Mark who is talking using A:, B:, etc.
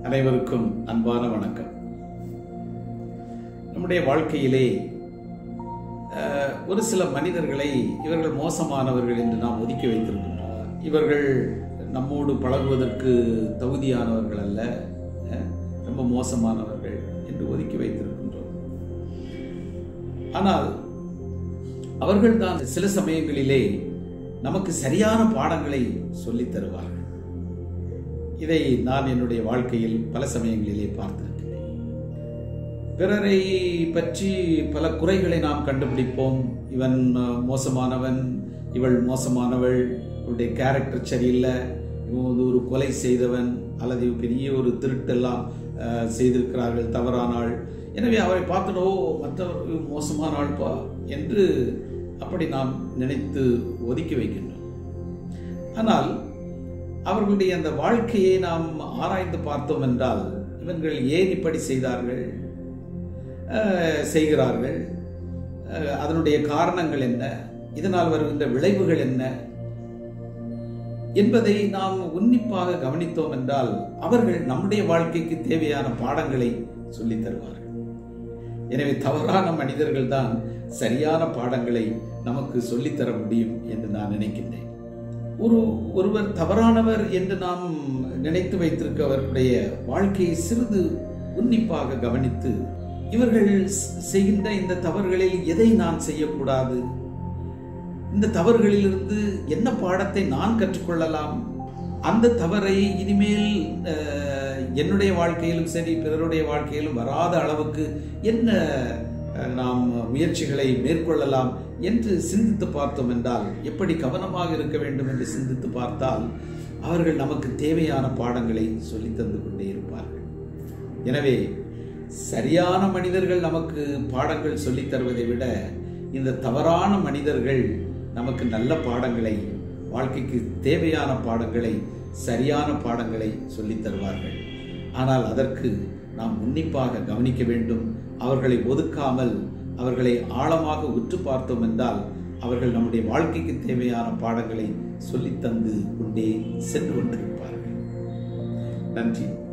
A: அனைவருக்கும் அன்பான வணக்கம் நம்முடைய வாழ்க்கையிலே அஹ், ஒரு சில மனிதர்களை இவர்கள் மோசமானவர்கள் என்று நாம் ஒதுக்கி வைத்திருக்கின்றோம் இவர்கள் நம்மோடு பழகுவதற்கு தகுதியானவர்கள் அல்ல அஹ், ரொம்ப மோசமானவர்கள் என்று ஒதுக்கி வைத்திருக்கின்றோம் ஆனால் அவர்கள்தான் சில சமயங்களிலே நமக்கு சரியான பாடங்களை சொல்லித் தருவார்கள் இதை நான் என்னுடைய வாழ்க்கையில் பல சமயங்களிலே பார்த்திருக்கிறேன் பிறரை பற்றி பல குறைகளை நாம் கண்டுபிடிப்போம் இவன் அஹ், மோசமானவன் இவள் மோசமானவள் இவளுடைய கேரக்டர் சரியில்லை இவன் வந்து ஒரு கொலை செய்தவன் அல்லது இவன் பெரிய ஒரு திருட்டெல்லாம் அஹ், செய்திருக்கிறார்கள் தவறானாள் எனவே அவரை பார்த்துடோ மற்றவர் இவன் மோசமான ஆள்பா என்று அப்படி நாம் நினைத்து ஒதுக்கி வைக்கின்றோம் ஆனால் அவர்களுடைய அந்த வாழ்க்கையை நாம் ஆராய்ந்து பார்த்தோம் என்றால் இவர்கள் ஏன் இப்படி செய்தார்கள் அஹ், செய்கிறார்கள் அஹ், அதனுடைய காரணங்கள் என்ன இதனால் வருகின்ற விளைவுகள் என்ன என்பதை நாம் உன்னிப்பாக கவனித்தோம் என்றால் அவர்கள் நம்முடைய வாழ்க்கைக்கு தேவையான பாடங்களை சொல்லித் தருவார்கள் எனவே தவறான மனிதர்கள் தான் சரியான பாடங்களை நமக்கு சொல்லித்தர முடியும் என்று நான் நினைக்கின்றேன் ஒரு ஒருவர் தவறானவர் என்று நாம் நினைத்து வைத்திருக்கவர்களுடைய வாழ்க்கையை சிறிது உன்னிப்பாக கவனித்து இவர்கள் செ- செய்கின்ற இந்த தவறுகளில் எதை நான் செய்யக்கூடாது இந்த தவறுகளிலிருந்து என்ன பாடத்தை நான் கற்றுக்கொள்ளலாம் அந்த தவறை இனிமேல் அஹ், என்னுடைய வாழ்க்கையிலும் சரி பிறருடைய வாழ்க்கையிலும் வராத அளவுக்கு என்ன அஹ், நாம் முயற்சிகளை மேற்கொள்ளலாம் என்று சிந்தித்து பார்த்தோம் என்றால் எப்படி கவனமாக இருக்க வேண்டும் என்று சிந்தித்து பார்த்தால் அவர்கள் நமக்கு தேவையான பாடங்களை சொல்லித் தந்து கொண்டே இருப்பார்கள் எனவே சரியான மனிதர்கள் நமக்கு பாடங்கள் சொல்லித் தருவதை விட இந்த தவறான மனிதர்கள் நமக்கு நல்ல பாடங்களை வாழ்க்கைக்கு தேவையான பாடங்களை சரியான பாடங்களை சொல்லித் தருவார்கள் ஆனால் அதற்கு நாம் உன்னிப்பாக கவனிக்க வேண்டும் அவர்களை ஒதுக்காமல் அவர்களை ஆழமாக உற்று பார்த்தோம் என்றால் அவர்கள் நம்முடைய வாழ்க்கைக்கு தேவையான பாடங்களை சொல்லித் தந்து கொண்டே சென்று கொண்டிருப்பார்கள் நன்றி